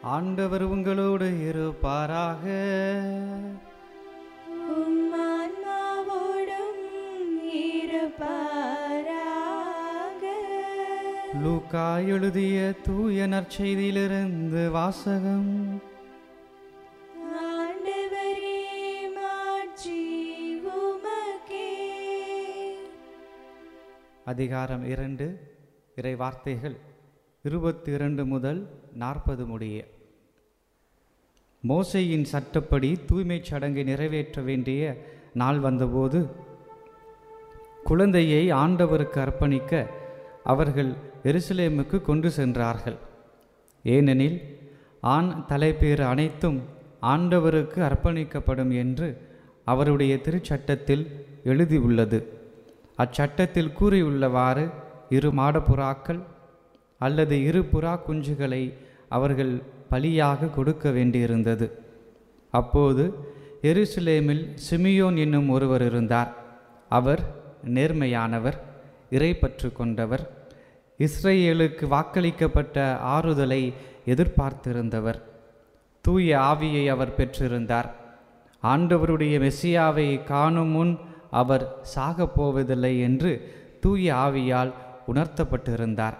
ஆண்டவர் உங்களோடு இருப்பாராக உம்மான்மாவோடும் இருப்பாராக லூக்கா எழுதிய தூய நற்செய்தியிலிருந்து வாசகம் ஆண்டவரே மாட்சி உமக்கே அதிகாரம் இரண்டு இறை வார்த்தைகள் இருபத்தி இரண்டு முதல் நாற்பது முடிய மோசையின் சட்டப்படி தூய்மைச் சடங்கை நிறைவேற்ற வேண்டிய நாள் வந்தபோது குழந்தையை ஆண்டவருக்கு அர்ப்பணிக்க அவர்கள் எருசலேமுக்கு கொண்டு சென்றார்கள் ஏனெனில் ஆண் தலைப்பேறு அனைத்தும் ஆண்டவருக்கு அர்ப்பணிக்கப்படும் என்று அவருடைய திருச்சட்டத்தில் எழுதியுள்ளது அச்சட்டத்தில் கூறியுள்ளவாறு இரு மாடப்புறாக்கள் அல்லது இரு புறா குஞ்சுகளை அவர்கள் பலியாக கொடுக்க வேண்டியிருந்தது அப்போது எருசலேமில் சிமியோன் என்னும் ஒருவர் இருந்தார் அவர் நேர்மையானவர் இறைப்பற்று கொண்டவர் இஸ்ரேலுக்கு வாக்களிக்கப்பட்ட ஆறுதலை எதிர்பார்த்திருந்தவர் தூய ஆவியை அவர் பெற்றிருந்தார் ஆண்டவருடைய மெசியாவை காணும் முன் அவர் சாகப் போவதில்லை என்று தூய ஆவியால் உணர்த்தப்பட்டிருந்தார்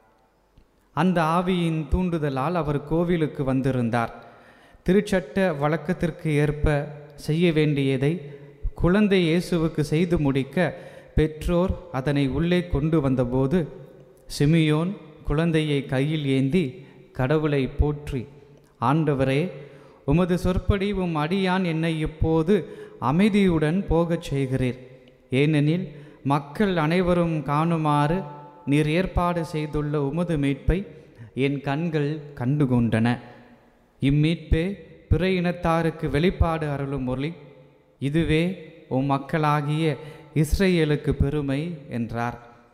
அந்த ஆவியின் தூண்டுதலால் அவர் கோவிலுக்கு வந்திருந்தார் திருச்சட்ட வழக்கத்திற்கு ஏற்ப செய்ய வேண்டியதை குழந்தை இயேசுவுக்கு செய்து முடிக்க பெற்றோர் அதனை உள்ளே கொண்டு வந்தபோது சிமியோன் குழந்தையை கையில் ஏந்தி கடவுளை போற்றி ஆண்டவரே உமது சொற்படி உம் அடியான் என்னை இப்போது அமைதியுடன் போகச் செய்கிறீர் ஏனெனில் மக்கள் அனைவரும் காணுமாறு நீர் ஏற்பாடு செய்துள்ள உமது மீட்பை என் கண்கள் கண்டுகொண்டன இம்மீட்பே பிற இனத்தாருக்கு வெளிப்பாடு அருளும் ஒளி இதுவே உம் மக்களாகிய இஸ்ரேலுக்கு பெருமை என்றார்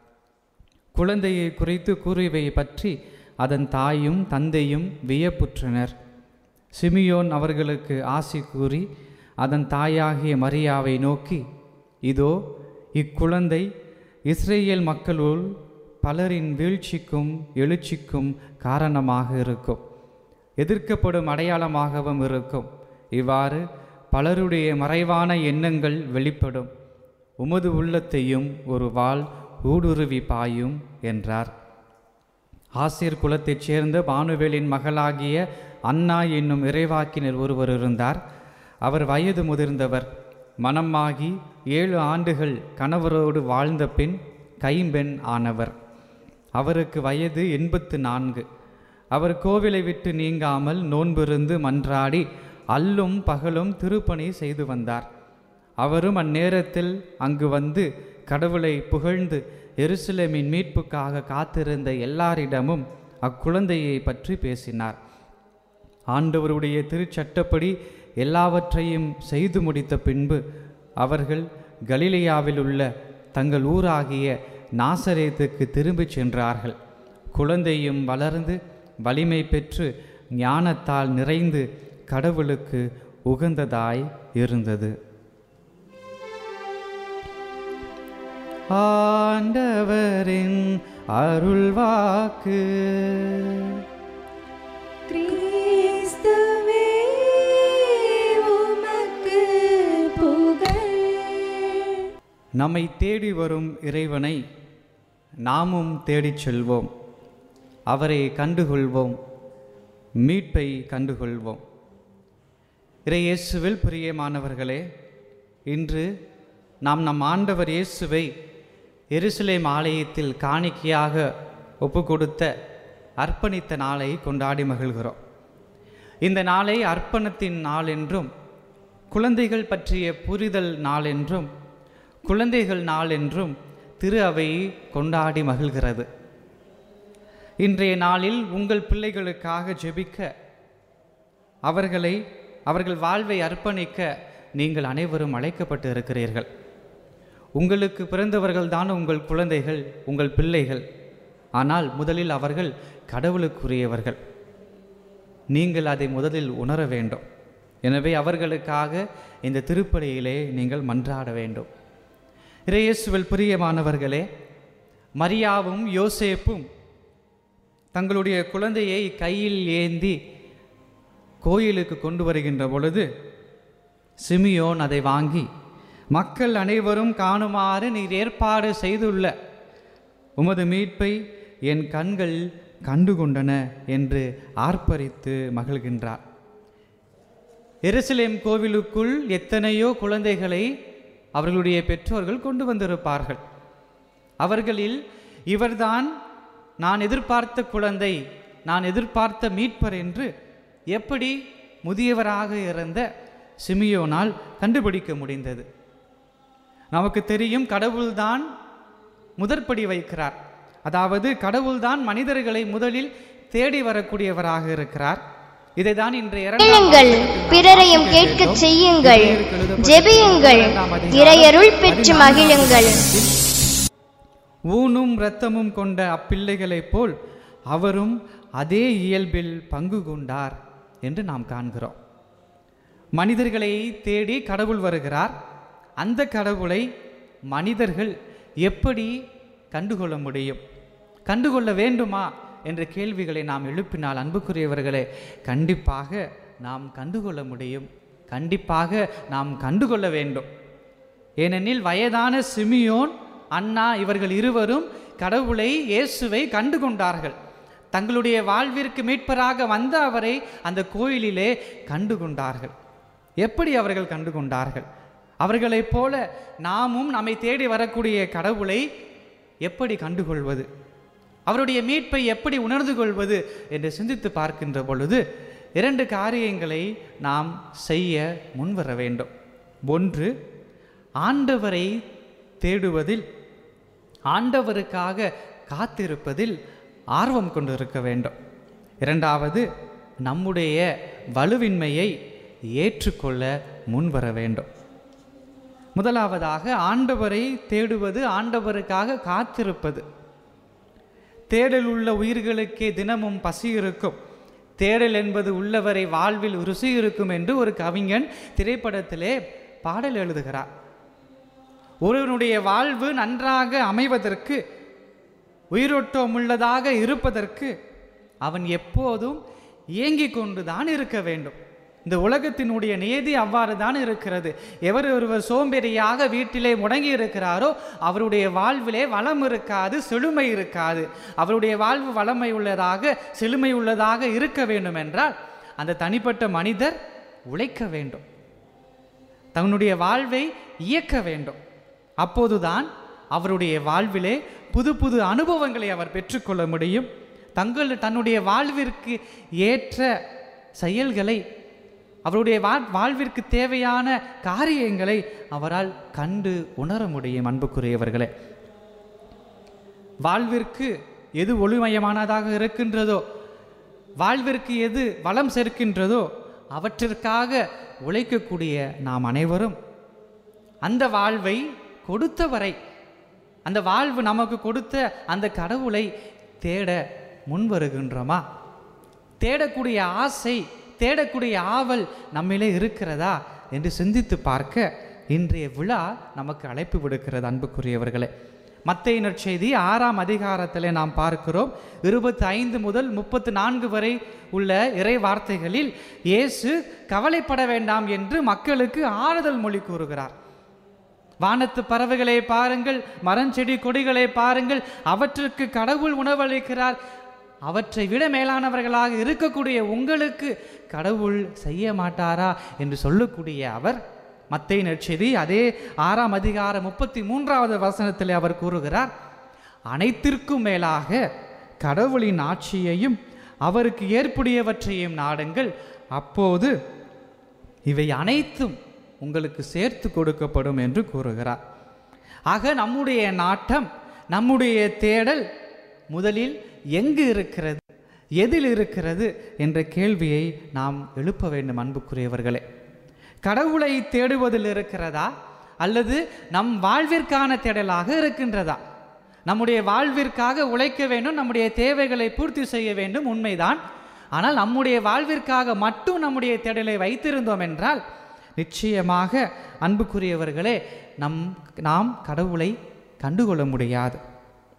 குழந்தையை குறித்து கூறியவை பற்றி அதன் தாயும் தந்தையும் வியப்புற்றனர் சிமியோன் அவர்களுக்கு ஆசி கூறி அதன் தாயாகிய மரியாவை நோக்கி இதோ இக்குழந்தை இஸ்ரேல் மக்களுள் பலரின் வீழ்ச்சிக்கும் எழுச்சிக்கும் காரணமாக இருக்கும் எதிர்க்கப்படும் அடையாளமாகவும் இருக்கும் இவ்வாறு பலருடைய மறைவான எண்ணங்கள் வெளிப்படும் உமது உள்ளத்தையும் ஒரு வாள் ஊடுருவி பாயும் என்றார் ஆசிர் குலத்தைச் சேர்ந்த பானுவேலின் மகளாகிய அன்னா என்னும் இறைவாக்கினர் ஒருவர் இருந்தார் அவர் வயது முதிர்ந்தவர் மனமாகி ஏழு ஆண்டுகள் கணவரோடு வாழ்ந்த பின் கைம்பெண் ஆனவர் அவருக்கு வயது எண்பத்து நான்கு அவர் கோவிலை விட்டு நீங்காமல் நோன்பிருந்து மன்றாடி அல்லும் பகலும் திருப்பணி செய்து வந்தார் அவரும் அந்நேரத்தில் அங்கு வந்து கடவுளை புகழ்ந்து எருசலேமின் மீட்புக்காக காத்திருந்த எல்லாரிடமும் அக்குழந்தையை பற்றி பேசினார் ஆண்டவருடைய திருச்சட்டப்படி எல்லாவற்றையும் செய்து முடித்த பின்பு அவர்கள் கலிலேயாவில் உள்ள தங்கள் ஊராகிய நாசரேத்துக்கு திரும்பிச் சென்றார்கள் குழந்தையும் வளர்ந்து வலிமை பெற்று ஞானத்தால் நிறைந்து கடவுளுக்கு உகந்ததாய் இருந்தது ஆண்டவரின் அருள்வாக்கு கிறிஸ்துவே உமக்கு புகழ் நம்மை தேடி வரும் இறைவனை நாமும் தேடிச் செல்வோம் அவரை கண்டுகொள்வோம் மீட்பை கண்டுகொள்வோம் இறை இயேசுவில் பிரியமானவர்களே இன்று நாம் நம் ஆண்டவர் இயேசுவை எருசலேம் ஆலயத்தில் காணிக்கையாக ஒப்பு கொடுத்த அர்ப்பணித்த நாளை கொண்டாடி மகிழ்கிறோம் இந்த நாளை அர்ப்பணத்தின் நாள் என்றும் குழந்தைகள் பற்றிய புரிதல் நாள் என்றும் குழந்தைகள் நாள் என்றும் திரு அவை கொண்டாடி மகிழ்கிறது இன்றைய நாளில் உங்கள் பிள்ளைகளுக்காக ஜெபிக்க அவர்களை அவர்கள் வாழ்வை அர்ப்பணிக்க நீங்கள் அனைவரும் அழைக்கப்பட்டு இருக்கிறீர்கள் உங்களுக்கு பிறந்தவர்கள் தான் உங்கள் குழந்தைகள் உங்கள் பிள்ளைகள் ஆனால் முதலில் அவர்கள் கடவுளுக்குரியவர்கள் நீங்கள் அதை முதலில் உணர வேண்டும் எனவே அவர்களுக்காக இந்த திருப்பலியிலே நீங்கள் மன்றாட வேண்டும் இறையேசுவில் பிரியமானவர்களே மரியாவும் யோசேப்பும் தங்களுடைய குழந்தையை கையில் ஏந்தி கோயிலுக்கு கொண்டு வருகின்ற பொழுது சிமியோன் அதை வாங்கி மக்கள் அனைவரும் காணுமாறு நீர் ஏற்பாடு செய்துள்ள உமது மீட்பை என் கண்கள் கண்டுகொண்டன என்று ஆர்ப்பரித்து மகிழ்கின்றார் எருசலேம் கோவிலுக்குள் எத்தனையோ குழந்தைகளை அவர்களுடைய பெற்றோர்கள் கொண்டு வந்திருப்பார்கள் அவர்களில் இவர்தான் நான் எதிர்பார்த்த குழந்தை நான் எதிர்பார்த்த மீட்பர் என்று எப்படி முதியவராக இருந்த சிமியோனால் கண்டுபிடிக்க முடிந்தது நமக்கு தெரியும் கடவுள்தான் முதற்படி வைக்கிறார் அதாவது கடவுள்தான் மனிதர்களை முதலில் தேடி வரக்கூடியவராக இருக்கிறார் இதைதான் இன்றைய இரண்டாம் கேளுங்கள் வாசகத்தில் பிறரையும் நாம் கேட்கச் கேட்டோம். செய்யுங்கள் எபிரேயருக்கு எழுதப்பட்ட ஜெபியுங்கள் இரண்டாம் அதிகாரம் இறையருள் பெற்று பதினான்காம் மகிழுங்கள் வசனத்தில், ஊனும் இரத்தமும் கொண்ட அப்பிள்ளைகளைப் போல் அவரும் அதே இயல்பில் பங்கு கொண்டார் என்று நாம் காண்கிறோம் மனிதர்களை தேடி கடவுள் வருகிறார் அந்த கடவுளை மனிதர்கள் எப்படி கண்டுகொள்ள முடியும் கண்டுகொள்ள வேண்டுமா என்ற கேள்விகளை நாம் எழுப்பினால் அன்புக்குரியவர்களே கண்டிப்பாக நாம் கண்டுகொள்ள முடியும் கண்டிப்பாக நாம் கண்டுகொள்ள வேண்டும் ஏனெனில் வயதான சிமியோன் அண்ணா இவர்கள் இருவரும் கடவுளை இயேசுவை கண்டு கொண்டார்கள் தங்களுடைய வாழ்விற்கு மீட்பராக வந்த அவரை அந்த கோயிலிலே கண்டு கொண்டார்கள் எப்படி அவர்கள் கண்டு கொண்டார்கள் அவர்களைப் போல நாமும் நம்மை தேடி வரக்கூடிய கடவுளை எப்படி கண்டுகொள்வது அவருடைய மீட்பை எப்படி உணர்ந்து கொள்வது என்று சிந்தித்து பார்க்கின்ற பொழுது இரண்டு காரியங்களை நாம் செய்ய முன்வர வேண்டும் ஒன்று ஆண்டவரை தேடுவதில் ஆண்டவருக்காக காத்திருப்பதில் ஆர்வம் கொண்டிருக்க வேண்டும் இரண்டாவது நம்முடைய வலுவின்மையை ஏற்றுக்கொள்ள முன்வர வேண்டும் முதலாவதாக ஆண்டவரை தேடுவது ஆண்டவருக்காக காத்திருப்பது தேடல் உள்ள உயிர்களுக்கே தினமும் பசி இருக்கும் தேடல் என்பது உள்ளவரை வாழ்வில் ருசி இருக்கும் என்று ஒரு கவிஞன் திரைப்படத்திலே பாடல் எழுதுகிறார் ஒருவனுடைய வாழ்வு நன்றாக அமைவதற்கு உயிரோட்டமுள்ளதாக இருப்பதற்கு அவன் எப்போதும் இயங்கிக் கொண்டுதான் இருக்க வேண்டும் இந்த உலகத்தினுடைய நியதி அவ்வாறு தான் இருக்கிறது எவர் ஒருவர் சோம்பேறியாக வீட்டிலே முடங்கி இருக்கிறாரோ அவருடைய வாழ்விலே வளம் இருக்காது செழுமை இருக்காது அவருடைய வாழ்வு வளமை உள்ளதாக செழுமை உள்ளதாக இருக்க வேண்டும் என்றால் அந்த தனிப்பட்ட மனிதர் உழைக்க வேண்டும் தன்னுடைய வாழ்வை இயக்க வேண்டும் அப்போதுதான் அவருடைய வாழ்விலே புது புது அனுபவங்களை அவர் பெற்றுக்கொள்ள முடியும் தங்கள் தன்னுடைய வாழ்விற்கு ஏற்ற செயல்களை அவருடைய வா வாழ்விற்கு தேவையான காரியங்களை அவரால் கண்டு உணர முடியும் அன்புக்குரியவர்களே வாழ்விற்கு எது ஒளிமயமானதாக இருக்கின்றதோ வாழ்விற்கு எது வளம் சேர்க்கின்றதோ அவற்றிற்காக உழைக்கக்கூடிய நாம் அனைவரும் அந்த வாழ்வை கொடுத்தவரை அந்த வாழ்வு நமக்கு கொடுத்த அந்த கடவுளை தேட முன்வருகின்றோமா தேடக்கூடிய ஆசை தேடக்கூடிய ஆவல் நம்மிலே இருக்கிறதா என்று சிந்தித்து பார்க்க இன்றைய விழா நமக்கு அழைப்பு விடுக்கிறது அன்புக்குரியவர்களே மத்திய நற்செய்தி ஆறாம் அதிகாரத்திலே நாம் பார்க்கிறோம் இருபத்தி ஐந்து முதல் முப்பத்து நான்கு வரை உள்ள இறை வார்த்தைகளில் இயேசு கவலைப்பட வேண்டாம் என்று மக்களுக்கு ஆறுதல் மொழி கூறுகிறார் வானத்து பறவைகளை பாருங்கள் மரஞ்செடி கொடிகளை பாருங்கள் அவற்றுக்கு கடவுள் உணவளிக்கிறார் அவற்றை விட மேலானவர்களாக இருக்கக்கூடிய உங்களுக்கு கடவுள் செய்ய மாட்டாரா என்று சொல்லக்கூடிய அவர் மத்தை நற்செய்தி அதே ஆறாம் அதிகார முப்பத்தி மூன்றாவது வசனத்தில் அவர் கூறுகிறார் அனைத்திற்கும் மேலாக கடவுளின் ஆட்சியையும் அவருக்கு ஏற்புடையவற்றையும் நாடுங்கள் அப்போது இவை அனைத்தும் உங்களுக்கு சேர்த்து கொடுக்கப்படும் என்று கூறுகிறார் ஆக நம்முடைய நாட்டம் நம்முடைய தேடல் முதலில் எங்கு இருக்கிறது எதில் இருக்கிறது என்ற கேள்வியை நாம் எழுப்ப வேண்டும் அன்புக்குரியவர்களே கடவுளை தேடுவதில் இருக்கிறதா அல்லது நம் வாழ்விற்கான தேடலாக இருக்கின்றதா நம்முடைய வாழ்விற்காக உழைக்க வேண்டும் நம்முடைய தேவைகளை பூர்த்தி செய்ய வேண்டும் உண்மைதான் ஆனால் நம்முடைய வாழ்விற்காக மட்டும் நம்முடைய தேடலை வைத்திருந்தோம் என்றால் நிச்சயமாக அன்புக்குரியவர்களே நம் நாம் கடவுளை கண்டுகொள்ள முடியாது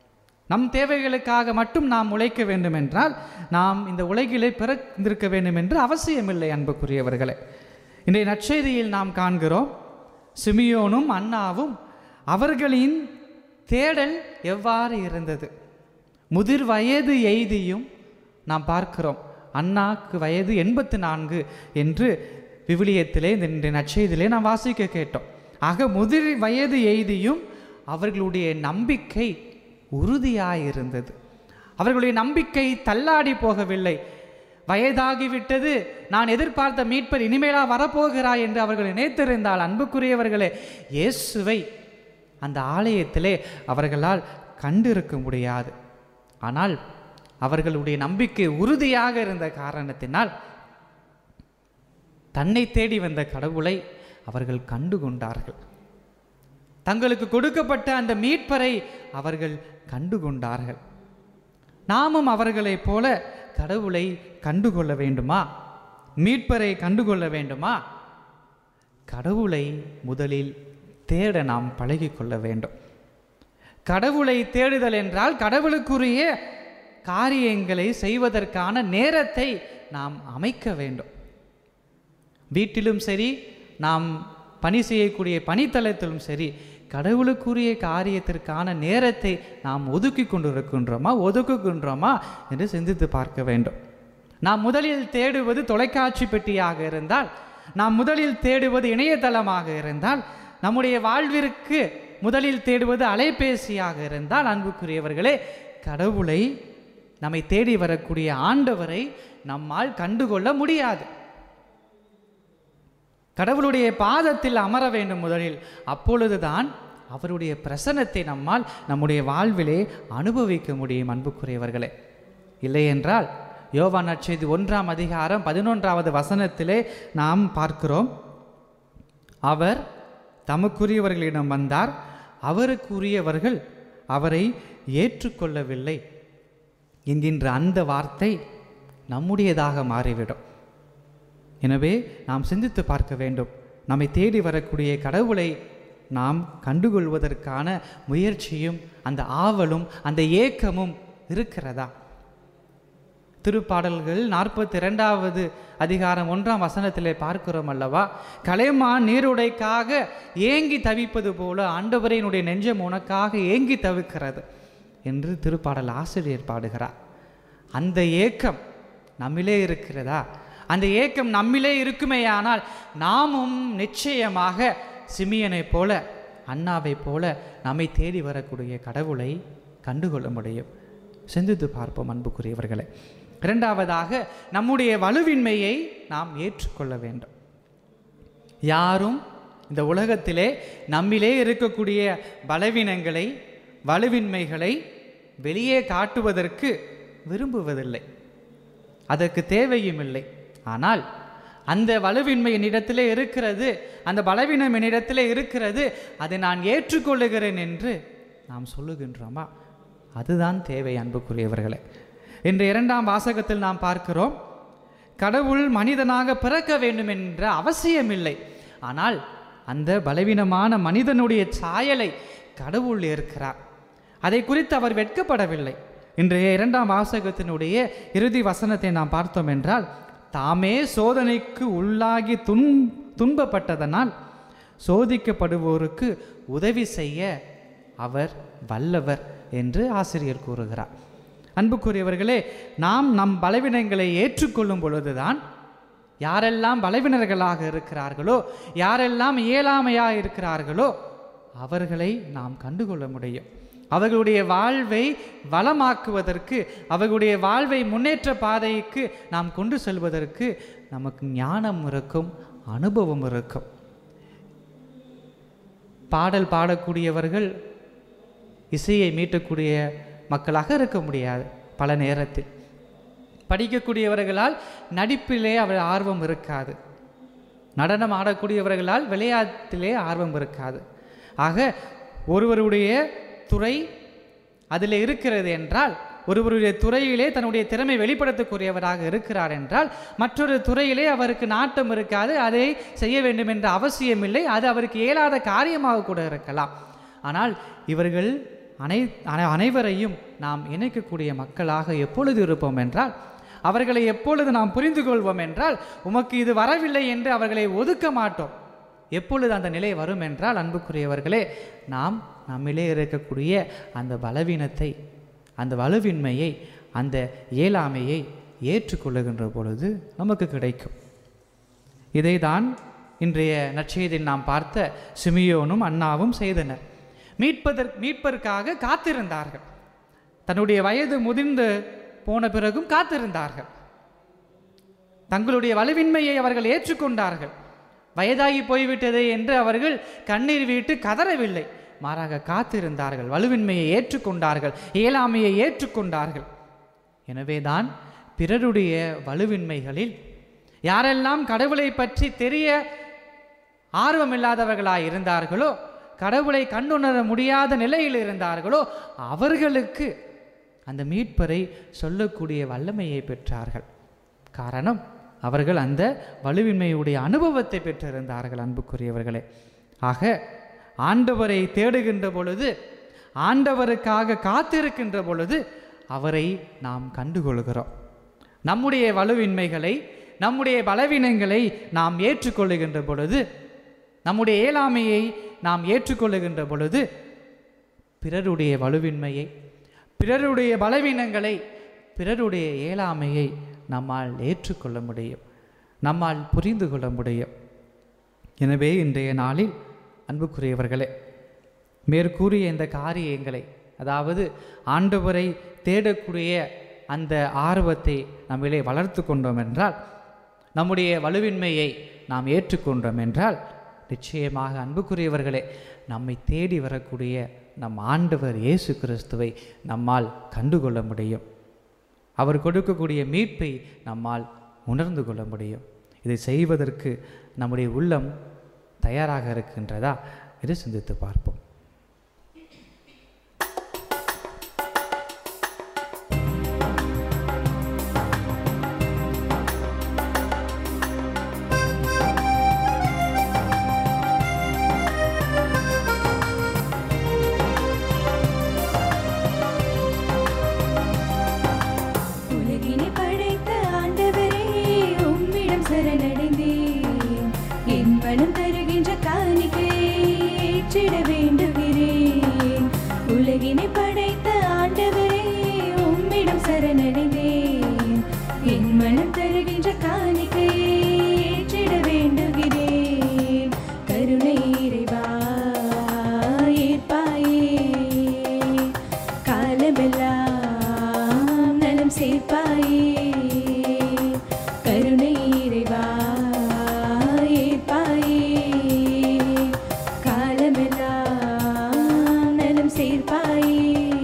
நம் தேவைகளுக்காக மட்டும் நாம் உழைக்க வேண்டும் என்றால் நாம் இந்த உலகிலே பிறந்திருக்க வேண்டும் என்று அவசியமில்லை அன்புக்குரியவர்களே இன்றைய நற்செய்தியில் நாம் காண்கிறோம் சிமியோனும் அண்ணாவும் அவர்களின் தேடல் எவ்வாறு இருந்தது முதிர் வயது எய்தியும் நாம் பார்க்கிறோம் அண்ணாக்கு வயது எண்பத்து நான்கு என்று விவிலியத்திலே இந்த இன்றைய நற்செய்தியிலே நாம் வாசிக்க கேட்டோம் ஆக முதிர் வயது எய்தியும் அவர்களுடைய நம்பிக்கை உறுதியாயிருந்தது அவர்களுடைய நம்பிக்கை தள்ளாடி போகவில்லை வயதாகிவிட்டது நான் எதிர்பார்த்த மீட்பர் இனிமேலா வரப்போகிறாய் என்று அவர்கள் நினைத்திருந்தால் அன்புக்குரியவர்களே இயேசுவை அந்த ஆலயத்திலே அவர்களால் கண்டிருக்க முடியாது ஆனால் அவர்களுடைய நம்பிக்கை உறுதியாக இருந்த காரணத்தினால் தன்னை தேடி வந்த கடவுளை அவர்கள் கண்டு கொண்டார்கள் தங்களுக்கு கொடுக்கப்பட்ட அந்த மீட்பரை அவர்கள் கண்டு கொண்டார்கள் நாமும் அவர்களைப் போல கடவுளை கண்டுகொள்ள வேண்டுமா மீட்பரை கண்டுகொள்ள வேண்டுமா கடவுளை முதலில் தேட நாம் பழகிக்கொள்ள வேண்டும் கடவுளை தேடுதல் என்றால் கடவுளுக்குரிய காரியங்களை செய்வதற்கான நேரத்தை நாம் அமைக்க வேண்டும் வீட்டிலும் சரி நாம் பணி செய்யக்கூடிய பணித்தளத்திலும் சரி கடவுளுக்குரிய காரியத்திற்கான நேரத்தை நாம் ஒதுக்கி கொண்டிருக்கின்றோமா ஒதுக்குகின்றோமா என்று சிந்தித்து பார்க்க வேண்டும் நாம் முதலில் தேடுவது தொலைக்காட்சி பெட்டியாக இருந்தால் நாம் முதலில் தேடுவது இணையதளமாக இருந்தால் நம்முடைய வாழ்விற்கு முதலில் தேடுவது அலைபேசியாக இருந்தால் அன்புக்குரியவர்களே கடவுளை நம்மை தேடி வரக்கூடிய ஆண்டவரை நம்மால் கண்டுகொள்ள முடியாது கடவுளுடைய பாதத்தில் அமர வேண்டும் முதலில் அப்பொழுதுதான் அவருடைய பிரசன்னத்தை நம்மால் நம்முடைய வாழ்விலே அனுபவிக்க முடியும் அன்புக்குரியவர்களே இல்லையென்றால் யோவான் நற்செய்தி ஒன்றாம் அதிகாரம் பதினொன்றாவது வசனத்திலே நாம் பார்க்கிறோம் அவர் தமக்குரியவர்களிடம் வந்தார் அவருக்குரியவர்கள் அவரை ஏற்றுக்கொள்ளவில்லை என்கின்ற அந்த வார்த்தை நம்முடையதாக மாறிவிடும் எனவே நாம் சிந்தித்து பார்க்க வேண்டும் நம்மை தேடி வரக்கூடிய கடவுளை நாம் கண்டுகொள்வதற்கான முயற்சியும் அந்த ஆவலும் அந்த ஏக்கமும் இருக்கிறதா திருப்பாடல்கள் நாற்பத்தி இரண்டாவது அதிகாரம் ஒன்றாம் வசனத்திலே பார்க்கிறோம் அல்லவா கலைமான் நீருடைக்காக ஏங்கி தவிப்பது போல ஆண்டவரையினுடைய நெஞ்சம் உனக்காக ஏங்கி தவிக்கிறது என்று திருப்பாடல் ஆசிரியர் பாடுகிறார் அந்த ஏக்கம் நம்மிலே இருக்கிறதா அந்த ஏக்கம் நம்மிலே இருக்குமேயானால் நாமும் நிச்சயமாக சிமியனைப் போல அண்ணாவைப் போல நம்மை தேடி வரக்கூடிய கடவுளை கண்டுகொள்ள முடியும் சிந்தித்து பார்ப்போம் அன்புக்குரியவர்களே இரண்டாவதாக நம்முடைய வலுவின்மையை நாம் ஏற்றுக்கொள்ள வேண்டும் யாரும் இந்த உலகத்திலே நம்மிலே இருக்கக்கூடிய பலவீனங்களை வலுவின்மைகளை வெளியே காட்டுவதற்கு விரும்புவதில்லை அதற்கு தேவையும் இல்லை ஆனால் அந்த வலுவின்மை என்னிடத்திலே இருக்கிறது அந்த பலவீனம் என்னிடத்திலே இருக்கிறது அதை நான் ஏற்றுக்கொள்ளுகிறேன் என்று நாம் சொல்லுகின்றோமா அதுதான் தேவை அன்புக்குரியவர்களே இன்று இரண்டாம் வாசகத்தில் நாம் பார்க்கிறோம் கடவுள் மனிதனாக பிறக்க வேண்டும் என்ற அவசியமில்லை ஆனால் அந்த பலவீனமான மனிதனுடைய சாயலை கடவுள் ஏற்கிறார் அதை குறித்து அவர் வெட்கப்படவில்லை இன்றைய இரண்டாம் வாசகத்தினுடைய இறுதி வசனத்தை நாம் பார்த்தோம் என்றால் தாமே சோதனைக்கு உள்ளாகி துன் துன்பப்பட்டதனால் சோதிக்கப்படுவோருக்கு உதவி செய்ய அவர் வல்லவர் என்று ஆசிரியர் கூறுகிறார் அன்புக்குரியவர்களே நாம் நம் பலவீனங்களை ஏற்றுக்கொள்ளும் பொழுதுதான் யாரெல்லாம் பலவினர்களாக இருக்கிறார்களோ யாரெல்லாம் இயலாமையாக இருக்கிறார்களோ அவர்களை நாம் கண்டுகொள்ள முடியும் அவர்களுடைய வாழ்வை வளமாக்குவதற்கு அவர்களுடைய வாழ்வை முன்னேற்ற பாதைக்கு நாம் கொண்டு செல்வதற்கு நமக்கு ஞானம் இருக்கும் அனுபவம் இருக்கும் பாடல் பாடக்கூடியவர்கள் இசையை மீட்டக்கூடிய மக்களாக இருக்க முடியாது பல நேரத்தில் படிக்கக்கூடியவர்களால் நடிப்பிலே அவர் ஆர்வம் இருக்காது நடனம் ஆடக்கூடியவர்களால் விளையாட்டிலே ஆர்வம் இருக்காது ஆக ஒருவருடைய துறை அதில் இருக்கிறது என்றால் ஒருவருடைய துறையிலே தன்னுடைய திறமை வெளிப்படுத்தக்கூடியவராக இருக்கிறார் என்றால் மற்றொரு துறையிலே அவருக்கு நாட்டம் இருக்காது அதை செய்ய வேண்டும் என்ற அவசியமில்லை அது அவருக்கு இயலாத காரியமாக கூட இருக்கலாம் ஆனால் இவர்கள் அனை அனை- அனைவரையும் நாம் இணைக்கக்கூடிய மக்களாக எப்பொழுது இருப்போம் என்றால் அவர்களை எப்பொழுது நாம் புரிந்து கொள்வோம் என்றால் உமக்கு இது வரவில்லை என்று அவர்களை ஒதுக்க மாட்டோம் எப்பொழுது அந்த நிலை வரும் என்றால் அன்புக்குரியவர்களே நாம் நம்மிலே இருக்கக்கூடிய அந்த பலவீனத்தை அந்த வலுவின்மையை அந்த இயலாமையை ஏற்றுக்கொள்ளுகின்ற பொழுது நமக்கு கிடைக்கும் இதைதான் இன்றைய நற்செய்தியில் நாம் பார்த்த சிமியோனும் அண்ணாவும் செய்தனர் மீட்பதற் மீட்பதற்காக காத்திருந்தார்கள் தன்னுடைய வயது முதிர்ந்து போன பிறகும் காத்திருந்தார்கள் தங்களுடைய வலுவின்மையை அவர்கள் ஏற்றுக்கொண்டார்கள் வயதாகி போய்விட்டதே என்று அவர்கள் கண்ணீர் விட்டு கதறவில்லை மாறாக காத்திருந்தார்கள் வலுவின்மையை ஏற்றுக்கொண்டார்கள் இயலாமையை ஏற்றுக்கொண்டார்கள் எனவேதான் பிறருடைய வலுவின்மைகளில் யாரெல்லாம் கடவுளை பற்றி தெரிய ஆர்வமில்லாதவர்களாய் இருந்தார்களோ கடவுளை கண்டுணர முடியாத நிலையில் இருந்தார்களோ அவர்களுக்கு அந்த மீட்பரை சொல்லக்கூடிய வல்லமையை பெற்றார்கள் காரணம் அவர்கள் அந்த வலுவின்மையுடைய அனுபவத்தை பெற்றிருந்தார்கள் அன்புக்குரியவர்களே ஆக ஆண்டவரை தேடுகின்ற பொழுது ஆண்டவருக்காக காத்திருக்கின்ற பொழுது அவரை நாம் கண்டுகொள்கிறோம் நம்முடைய வலுவின்மைகளை நம்முடைய பலவீனங்களை நாம் ஏற்றுக்கொள்ளுகின்ற பொழுது நம்முடைய இயலாமையை நாம் ஏற்றுக்கொள்ளுகின்ற பொழுது பிறருடைய வலுவின்மையை பிறருடைய பலவீனங்களை பிறருடைய இயலாமையை நம்மால் ஏற்றுக்கொள்ள முடியும் நம்மால் புரிந்து கொள்ள முடியும் எனவே இன்றைய நாளில் அன்புக்குரியவர்களே மேற்கூறிய இந்த காரியங்களை அதாவது ஆண்டவரை தேடக்கூடிய அந்த ஆர்வத்தை நம்மிலே வளர்த்து கொண்டோம் என்றால் நம்முடைய வலுவின்மையை நாம் ஏற்றுக்கொண்டோம் என்றால் நிச்சயமாக அன்புக்குரியவர்களே நம்மை தேடி வரக்கூடிய நம் ஆண்டவர் இயேசு கிறிஸ்துவை நம்மால் கண்டுகொள்ள முடியும் அவர் கொடுக்கக்கூடிய மீட்பை நம்மால் உணர்ந்து கொள்ள முடியும் இதை செய்வதற்கு நம்முடைய உள்ளம் தயாராக இருக்கின்றதா இதை சிந்தித்து பார்ப்போம் உலகினை படைத்த ஆண்டவரே உம்மிடம் சரணடைந்தேன் என் மனம் தருகின்ற காணிக்கையை ஏற்றிட வேண்டுகிறேன் உலகினை படைத்த ஆண்டவரே உம்மிடம் சரணடைந்தேன் என் மனம் தருகின்ற காணிக்கையை ஏற்றிட வேண்டுகிறேன் கருணை இறைவா ஏற்பாயே காலமெல்லாம் நலம் சேர்ப்பாயே கருணை இறைவா ஏற்பாயே காலமெல்லாம் நலம் சேர்ப்பாயே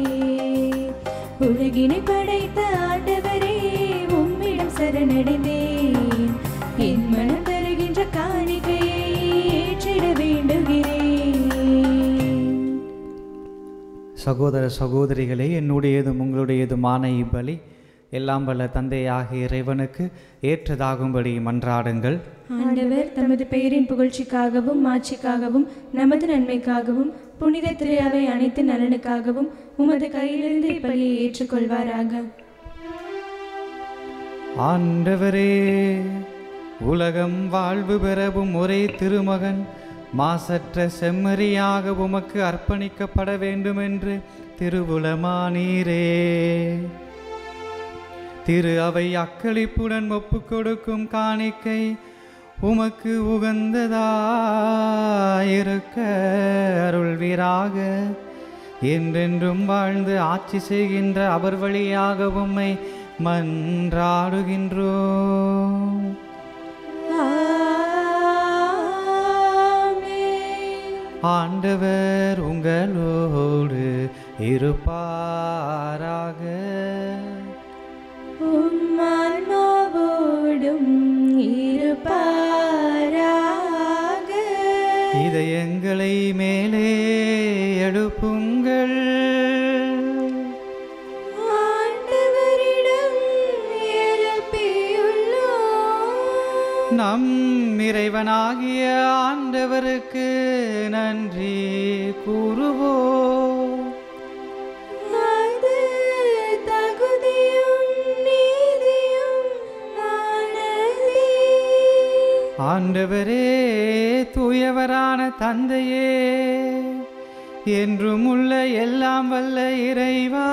உலகினை படைத்த ஆண்டவரே உம்மிடம் சரணடைந்தேன் என் மனம் தருகின்ற காணிக்கையை ஏற்றிட வேண்டுகிறேன் சகோதர சகோதரிகளே என்னுடையதும் உங்களுடையதுமான இப்பலி எல்லாம் வல்ல தந்தையாகிய இறைவனுக்கு ஏற்றதாகும்படி மன்றாடுங்கள் ஆண்டவர் தமது பெயரின் புகழ்ச்சிக்காகவும் மாட்சிக்காகவும் நமது நன்மைக்காகவும் புனித திரையாவை அனைத்து நலனுக்காகவும் உமது கையிலிருந்து இப்பலியை ஏற்றுக்கொள்வாராக ஆண்டவரே உலகம் வாழ்வு பெறவும் ஒரே திருமகன் மாசற்ற செம்மறியாக உமக்கு அர்ப்பணிக்கப்பட வேண்டுமென்று திருவுளமானீரே திரு அவை அக்களிப்புடன் ஒப்புக் கொடுக்கும் காணிக்கை உமக்கு உகந்ததாயிருக்க அருள்வீராக என்றென்றும் வாழ்ந்து ஆட்சி செய்கின்ற அவர் வழியாக உம்மை மன்றாடுகின்றோம் ஆமென். ஆண்டவர் உங்களோடு இருப்பாராக உம் ஆன்மாவோடும் இருப்பாராக இதயங்களை மேலே எழுப்புங்கள் ஆண்டவரிடம் எழுப்பியுள்ளோம் நம் இறைவனாகிய ஆண்டவருக்கு நன்றி கூறுவோம் ஆண்டவரே தூயவரான தந்தையே என்றும் உள்ள எல்லாம் வல்ல இறைவா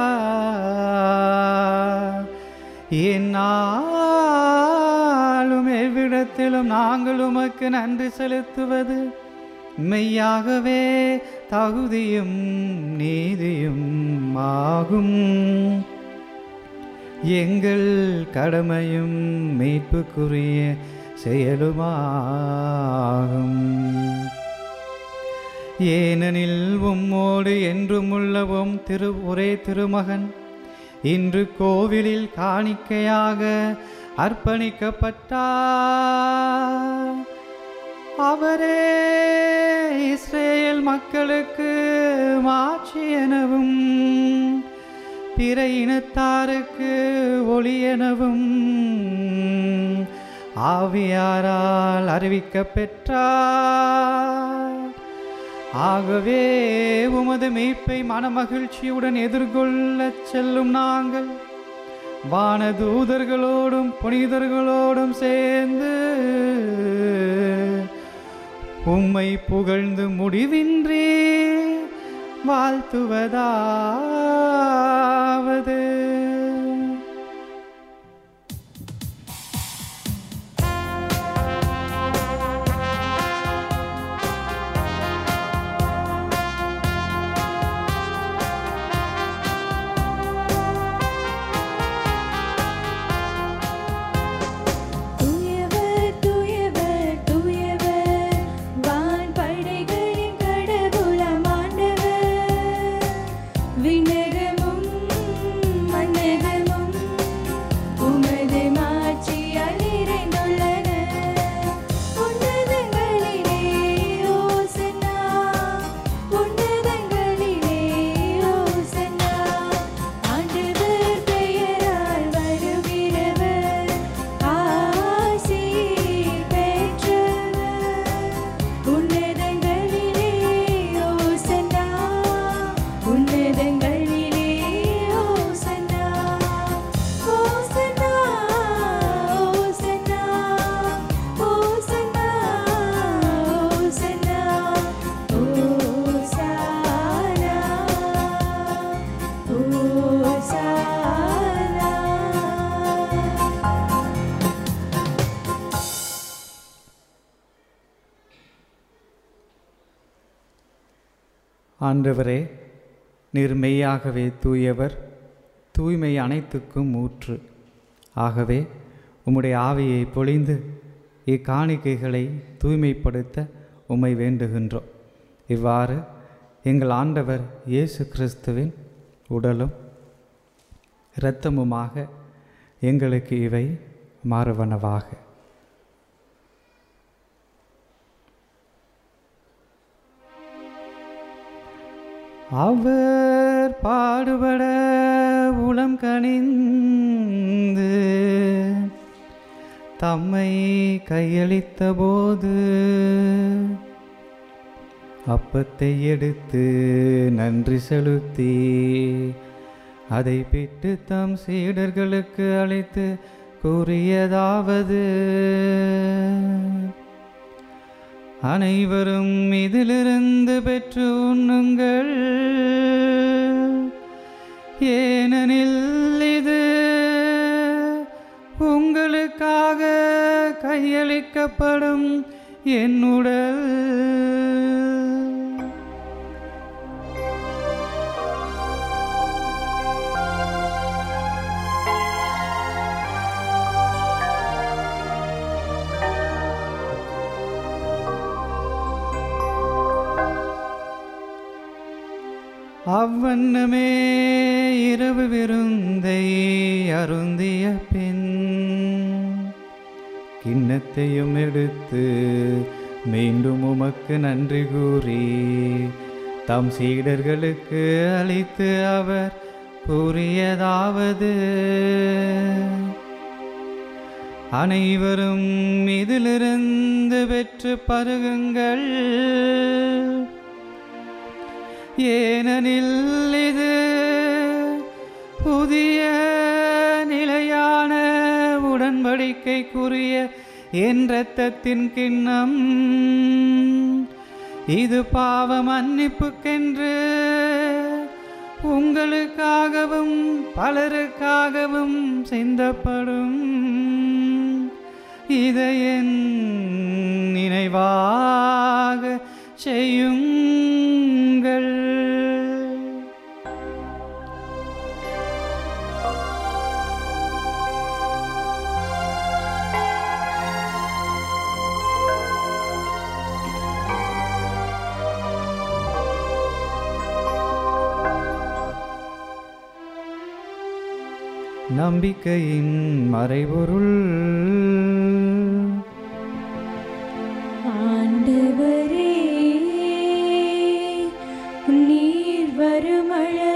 என்னாலும் எவ்விடத்திலும் நாங்கள் உமக்கு நன்றி செலுத்துவது மெய்யாகவே தகுதியும் நீதியும் ஆகும் எங்கள் கடமையும் மீட்புக்குரிய செயலுமாகும் ஏனெனில் உம்மோடு என்றும் உள்ளவும் திரு ஒரே திருமகன் இன்று கோவிலில் காணிக்கையாக அர்ப்பணிக்கப்பட்டார் அவரே இஸ்ரேல் மக்களுக்கு மாட்சி எனவும் பிற இனத்தாருக்கு ஒளி எனவும் ஆவியாரால் அறிவிக்கப் பெற்றார் ஆகவே உமது மீட்பை மனமகிழ்ச்சியுடன் எதிர்கொள்ளச் செல்லும் நாங்கள் வானதூதர்களோடும் புனிதர்களோடும் சேர்ந்து உம்மை புகழ்ந்து முடிவின்றி வாழ்த்துவதாவது தூயவர் தூயவர் தூயவர் வான் படைகளின் கடவுளம் ஆண்டவர் விண்ணகமும் மண்ணகமும் உமது மாட்சியால் நிறைந்துள்ளன உன்னதங்களிலே ஓசன்னா உன்னதங்களிலே ஓசன்னா ஆண்டவர் பெயரால் வருகிறவர் ஆசி பெற்றவர் உன்னதங்களிலே ஓசன்னா உன்னதங்களிலே ஓசன்னா ஓசன்னா ஓசன்னா ஓசன்னா ஓசன்னா ஓசானா ஆண்டவரே நீர் மெய்யாகவே தூயவர் தூய்மை அனைத்துக்கும் ஊற்று ஆகவே உம்முடைய ஆவியை பொழிந்து இக்காணிக்கைகளை தூய்மைப்படுத்த உம்மை வேண்டுகின்றோம் இவ்வாறு எங்கள் ஆண்டவர் இயேசு கிறிஸ்துவின் உடலும் இரத்தமுமாக எங்களுக்கு இவை மாறுவனவாக அவர் பாடுபட உளம் கனிந்து தம்மை கையளித்த போது அப்பத்தை எடுத்து நன்றி செலுத்தி அதை பிட்டு தம் சீடர்களுக்கு அளித்து கூறியதாவது அனைவரும் இதிலிருந்து பெற்று உண்ணுங்கள் ஏனெனில் இது உங்களுக்காக கையளிக்கப்படும் என் உடல் அவ்வண்ணமே இரவு விருந்தை அருந்திய பின் கிண்ணத்தையும் எடுத்து மீண்டும் உமக்கு நன்றி கூறி தம் சீடர்களுக்கு அளித்து அவர் கூறியதாவது அனைவரும் இதிலிருந்து பெற்று பருகுங்கள் ஏனெனில் இது புதிய நிலையான உடன்படிக்கைக்குரிய என் இரத்தத்தின் கிண்ணம் இது பாவ மன்னிப்புக்கென்று உங்களுக்காகவும் பலருக்காகவும் சிந்தப்படும் இதை என் நினைவாக செய்யுங்கள் நம்பிக்கையின் மறைபொருள் ஆண்டவரே நீர் வருமள